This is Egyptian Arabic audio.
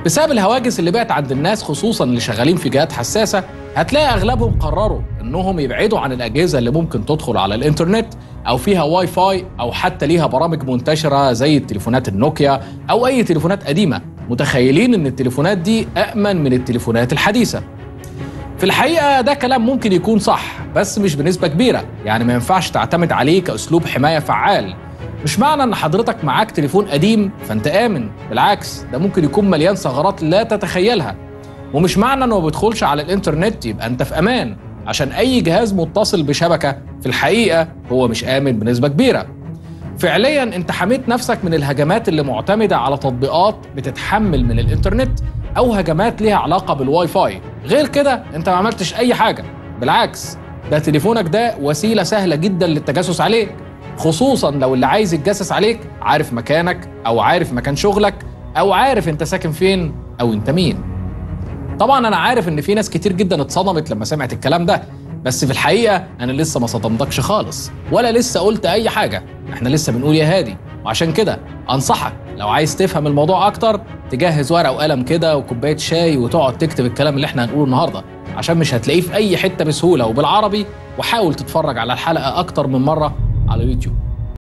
بسبب الهواجس اللي بقت عند الناس خصوصا اللي شغالين في جهات حساسه هتلاقي اغلبهم قرروا انهم يبعدوا عن الاجهزه اللي ممكن تدخل على الانترنت او فيها واي فاي او حتى ليها برامج منتشره زي التليفونات النوكيا او اي تليفونات قديمه متخيلين ان التليفونات دي امن من التليفونات الحديثه في الحقيقه ده كلام ممكن يكون صح بس مش بنسبه كبيره يعني ما ينفعش تعتمد عليه كاسلوب حمايه فعال مش معنى ان حضرتك معاك تليفون قديم فانت امن بالعكس ده ممكن يكون مليان ثغرات لا تتخيلها ومش معنى انه ما بيدخلش على الانترنت يبقى انت في امان عشان اي جهاز متصل بشبكه في الحقيقه هو مش امن بنسبه كبيره فعليا انت حميت نفسك من الهجمات اللي معتمده على تطبيقات بتتحمل من الانترنت او هجمات ليها علاقه بالواي فاي غير كده انت ما عملتش اي حاجه بالعكس ده تليفونك ده وسيله سهله جدا للتجسس عليك خصوصا لو اللي عايز يتجسس عليك عارف مكانك او عارف مكان شغلك او عارف انت ساكن فين او انت مين طبعا انا عارف ان في ناس كتير جدا اتصدمت لما سمعت الكلام ده بس في الحقيقه انا لسه ما صدمتكش خالص ولا لسه قلت اي حاجه احنا لسه بنقول يا هادي وعشان كده انصحك لو عايز تفهم الموضوع اكتر تجهز ورقه وقلم كده وكوبايه شاي وتقعد تكتب الكلام اللي احنا هنقوله النهارده عشان مش هتلاقيه في اي حته بسهوله وبالعربي وحاول تتفرج على الحلقه اكتر من مره على يوتيوب